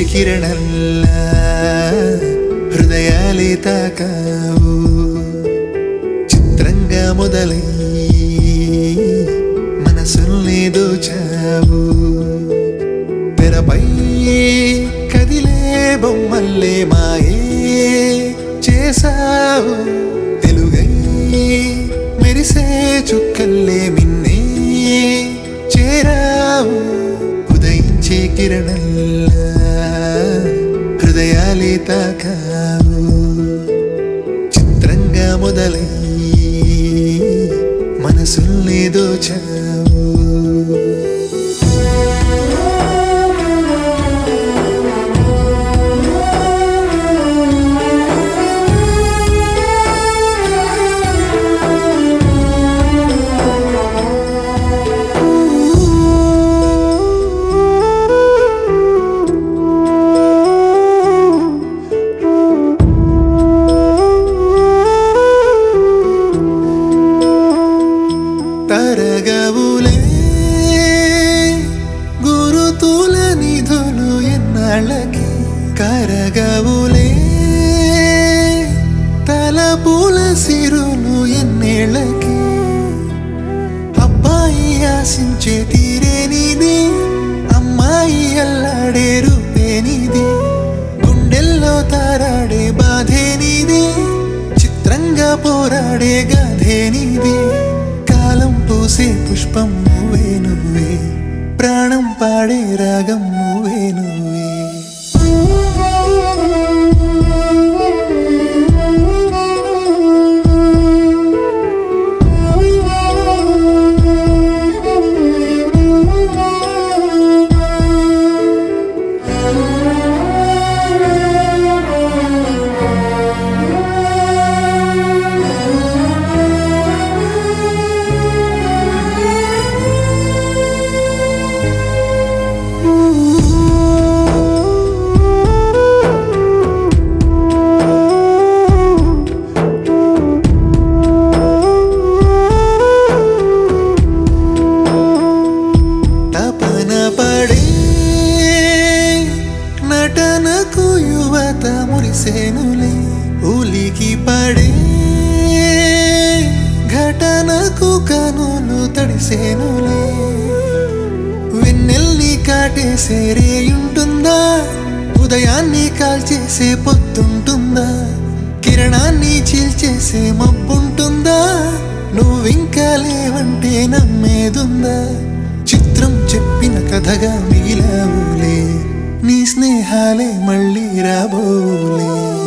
కిరణల్లా హృదయాలే తాకావు చిత్రంగా మొదలై మనసుల్ని దోచావు తెరపై కదిలే బొమ్మల్లే మాయే చేసావు తెలుగై మెరిసే చుక్కల్లే మిన్నే చేరావు ఉదయించే కిరణల్లా హృదయాలే తాకావు చిత్రంగా మొదలై మనసుల్ని దోచావు తరగవులే గురుతుల నిధులు ఎన్నాళ్ళకి కరగవులే తలపుల సిరులు ఎన్నేళ్ళకి అబ్బాయి ఆశించే తీరేనిది అమ్మాయి అల్లాడే రూపేనిది గుండెల్లో తారాడే బాధేనిది చిత్రంగా పోరాడే గాధేనిది కాలం పూసే పుష్పం నువ్వే నువ్వే ప్రాణం పాడే రాగం నువ్వే నువ్వే తపన పడే నటనకు యువత మురిసేనులే ఉలికి పడే ఘటనకు కనులు తడిసేనులే వెన్నెల్ని కాటేసే రేయుంటుందా ఉదయాన్ని కాల్చేసే పొత్తుంటుందా కిరణాన్ని చీల్చేసే మబ్బుంటుందా నువ్వింకా లేవంటే నమ్మేదుందా చిత్రం చెప్పిన కథగా మిగిలావులే నీ స్నేహాలే మళ్ళీ రాబోలే